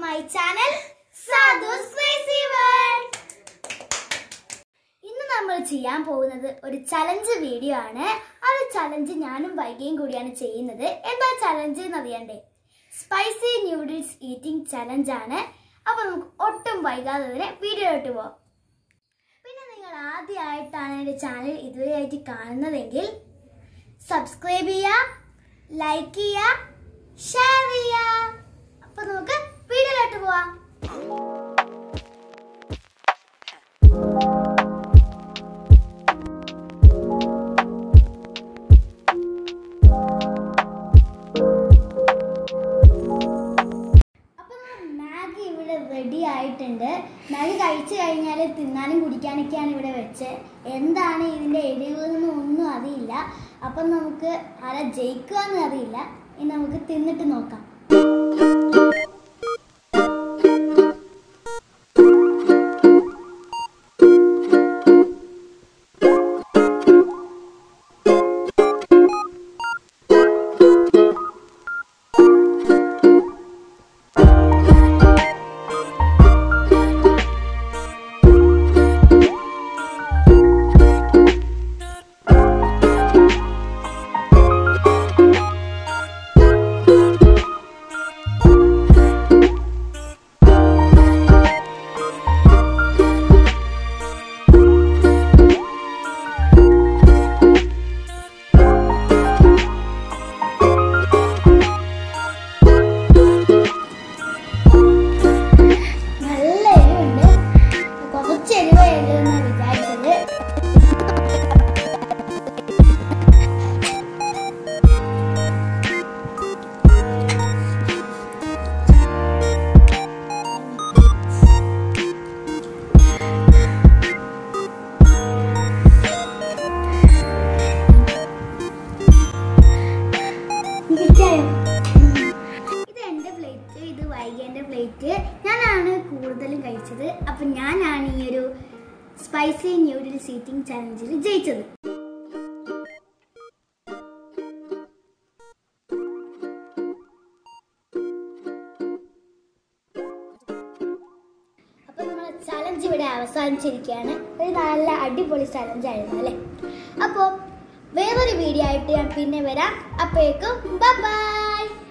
my channel Sadhu's crazy world ഇന്ന് നമ്മൾ ചെയ്യാൻ പോകുന്നത് ഒരു ചലഞ്ച് വീഡിയോ ആണ് ആ ഒരു ചലഞ്ച് ഞാനും വൈകിയും കൂടിയാണ് ചെയ്യുന്നത് എന്താ ചലഞ്ച് എന്ന് അറിയണ്ടേ സ്പൈസി ന്യൂഡിൽസ് ഈറ്റിംഗ് ചലഞ്ച് ആണ് അപ്പൊ നമുക്ക് ഒട്ടും വൈകാതെ തന്നെ വീഡിയോയിലോട്ട് പോവാം പിന്നെ നിങ്ങൾ ആദ്യമായിട്ടാണ് എൻ്റെ ചാനൽ ഇതുവരെയായിട്ട് കാണുന്നതെങ്കിൽ സബ്സ്ക്രൈബ് ചെയ്യുക ലൈക്ക് ചെയ്യുക ഷെയർ ചെയ്യുക അപ്പൊ നമുക്ക് വീഡിയോയിലോട്ട് പോവാം അപ്പൊ മാഗി ഇവിടെ റെഡി ആയിട്ടുണ്ട് മാഗി കഴിച്ചു കഴിഞ്ഞാൽ തിന്നാനും കുടിക്കാനൊക്കെയാണ് ഇവിടെ വെച്ചത് എന്താണ് ഇതിന്റെ എരിവ് എന്നൊന്നും ഒന്നും അറിയില്ല അപ്പം നമുക്ക് ആരാ ജയിക്കുക എന്ന് അറിയില്ല ഇനി നമുക്ക് തിന്നിട്ട് നോക്കാം നല്ല എരിവുണ്ട് കുറച്ച് എരിവ് എരിവെന്ന് വിചാരിച്ചത് കിട്ടിയായോ ഇത് എൻ്റെ പ്ലേറ്റ് ഇത് വൈകേൻ്റെ പ്ലേറ്റ് ഞാനാണ് കൂടുതലും കഴിച്ചത് അപ്പം ഞാനാണ് ഈ ഒരു സ്പൈസി ന്യൂഡിൽസ് ഈറ്റിംഗ് ചലഞ്ചിൽ ജയിച്ചത് അപ്പൊ നമ്മുടെ ചലഞ്ച് ഇവിടെ അവസാനിച്ചിരിക്കുകയാണ് ഒരു നല്ല അടിപൊളി ചലഞ്ച് ആയിരുന്നു അല്ലേ അപ്പോൾ വേറൊരു വീഡിയോ ആയിട്ട് ഞാൻ പിന്നെ വരാം അപ്പോഴേക്കും ബൈ